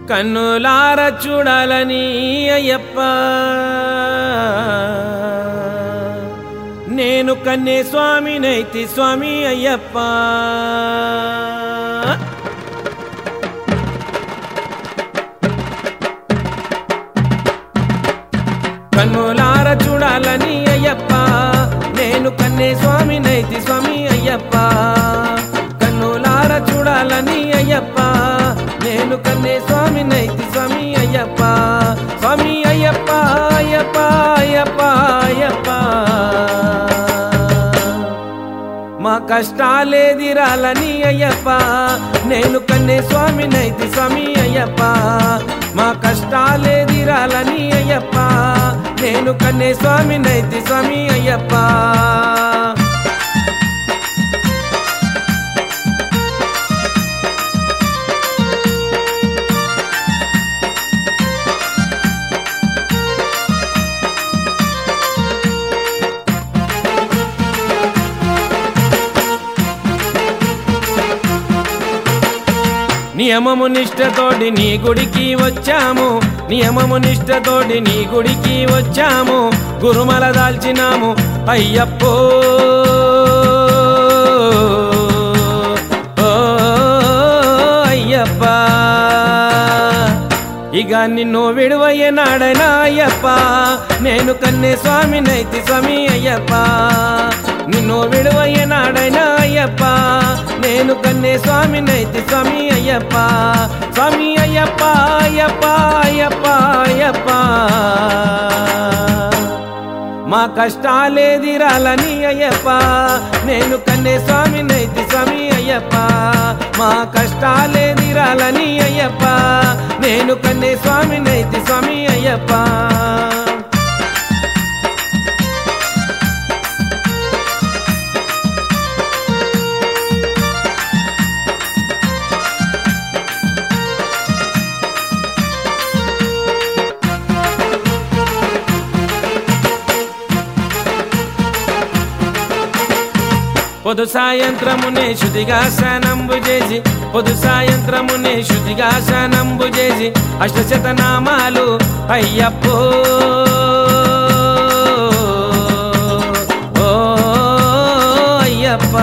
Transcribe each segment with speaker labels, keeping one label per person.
Speaker 1: కన్నులార చూడాలని అయ్యప్ప నేను కన్నే స్వామి నైతి స్వామి అయ్యప్ప కన్నులార చూడాలని అయ్యప్ప నేను కన్నే స్వామి నైతి స్వామి అయ్యప్ప కన్నులార చూడాలని అయ్యప్ప నేను కన్నే స్వామి నైతి స్వామి అయ్యప్ప స్వామి అయ్యప్ప అయ్యప్ప అయ్యప్ప అయ్యప్ప మా కష్టాలేదిరాలని అయ్యప్ప నేను కన్నే స్వామి నైతి స్వామి అయ్యప్ప మా కష్టాలేదిరాలని అయ్యప్ప నేను కన్నే స్వామి నైతి స్వామి అయ్యప్ప నియమము నిష్టతోటి నీ గుడికి వచ్చాము నియమము నిష్టతోటి నీ గుడికి వచ్చాము గురుమల దాల్చినాము అయ్యప్పో ఓ అయ్యప్ప ఇక నిన్ను విడువయ్యే నాడైనా అయ్యప్ప నేను కన్నే స్వామి నైతి స్వామి అయ్యప్ప నిన్ను విడువయ్యే నాడైనా అయ్యప్ప నేను కన్నే స్వామి నైతి స్వామి అయ్యప్ప స్వామి అయ్యప్ప అయ్యప్ప అయ్యప్ప అయ్యప్ప మా కష్టాలేదిరాలని అయ్యప్ప నేను కన్నే స్వామి నైతి స్వామి అయ్యప్ప మా కష్టాలేదిరాలని అయ్యప్ప నేను కన్నే స్వామి నైతి స్వామి అయ్యప్ప పొదు సాయంత్రమునే శుద్ధిగా స్నానంబు చేసి పొదు సాయంత్రమునే శుద్ధిగా స్నానంబు చేసి అష్టశతనామాలు అయ్యప్పో ఓ అయ్యప్ప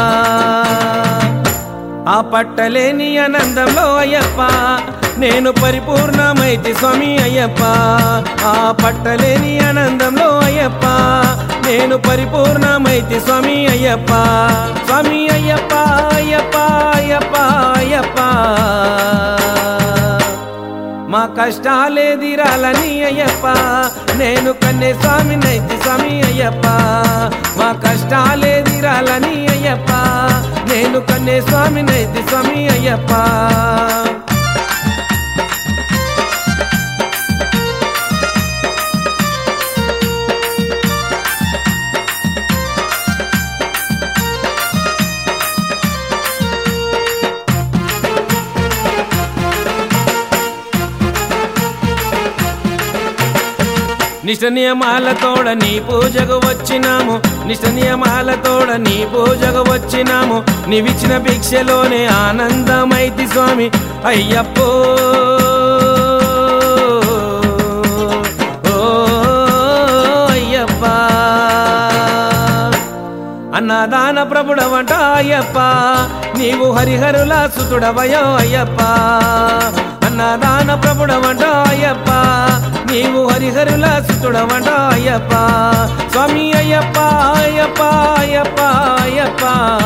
Speaker 1: ఆ పట్టలేని ఆనందంలో అయ్యప్ప నేను పరిపూర్ణమైతి స్వామి అయ్యప్ప ఆ పట్టలేని ఆనందంలో అయ్యప్ప నేను పరిపూర్ణమైతి స్వామి అయ్యప్ప స్వామి అయ్యప్ప అయ్యప్ప అయ్యప్ప అయ్యప్ప మా కష్టాలేదిరాలని అయ్యప్ప నేను కన్నే స్వామి నైతి స్వామి అయ్యప్ప మా కష్టాలేదిరాలని అయ్యప్ప నేను కన్నే స్వామి నైతి స్వామి అయ్యప్ప నిష్ట నియమాలతోడ నీ పూజకు వచ్చినాము నిష్ట నియమాలతోడ నీ పూజకు వచ్చినాము నీవిచ్చిన భిక్షలోనే ఆనందమైతి స్వామి అయ్యప్పో ఓ అయ్యప్ప అన్నదాన ప్రభుడవంట అయ్యప్ప నీవు హరిహరుల సుతుడవయో అయ్యప్ప అన్నదాన ప్రభుడవంట అయ్యప్ప నీవు హరిహరుల సుతుడవంట అయ్యప్ప స్వామి అయ్యప్ప అయ్యప్ప అయ్యప్ప అయ్యప్ప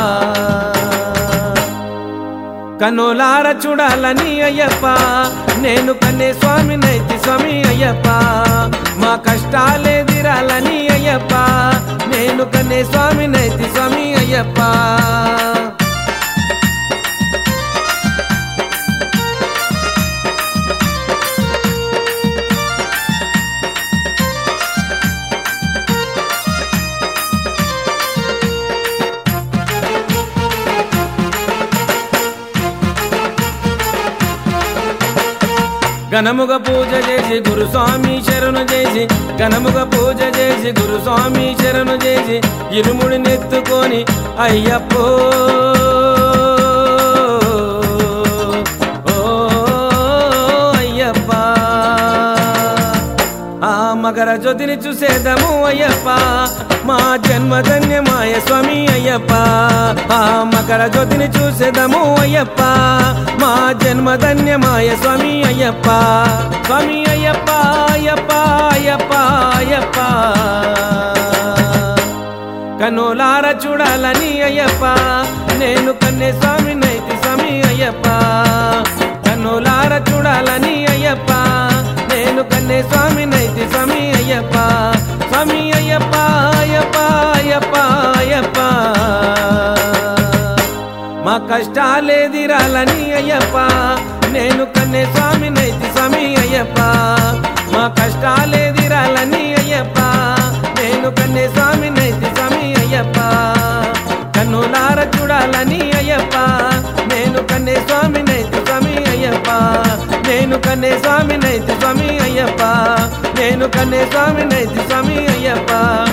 Speaker 1: కన్నులార చూడాలని అయ్యప్ప నేను కన్నే స్వామి నైతి స్వామి అయ్యప్ప మా కష్టాలేదిరాలని అయ్యప్ప నేను కన్నే స్వామి నైతి స్వామి అయ్యప్ప ఘనముగ పూజ చేసి గురుస్వామి శరణు చేసి ఘనముగ పూజ చేసి గురుస్వామి శరణు చేసి ఇరుముడి నెత్తుకొని అయ్యప్పో ఓ మకర జ్యోతిని చూసేదము అయ్యప్ప మా జన్మధన్యమాయ స్వామి అయ్యప్ప ఆ మకర జ్యోతిని చూసేదము అయ్యప్ప మా జన్మధన్యమాయ స్వామి అయ్యప్ప స్వామి అయ్యప్ప అయ్యప్ప అయ్యప్ప అయ్యప్ప కనులార చూడాలని అయ్యప్ప నేను కన్నే స్వామి నైతి స్వామి అయ్యప్ప కనులార చూడాలని అయ్యప్ప నేను కన్నే స్వామి నైతి స్వామి అయ్యప్ప స్వామి అయ్యప్ప అయ్యప్ప అయ్యప్ప అయ్యప్ప మా కష్టాలేదిరాలని అయ్యప్ప నేను కన్నే స్వామి నైతి స్వామి అయ్యప్ప మా కష్టాలేదిరాలని అయ్యప్ప నేను కన్నే స్వామి నైతి స్వామి అయ్యప్ప కన్నులార చూడాలని అయ్యప్ప నేను కన్నే స్వామి నైతి స్వామి అయ్యప్ప నేను కన్నే స్వామి నైతి స్వామి అయ్యప్ప నేను కన్నే స్వామి నైతి స్వామి అయ్యప్ప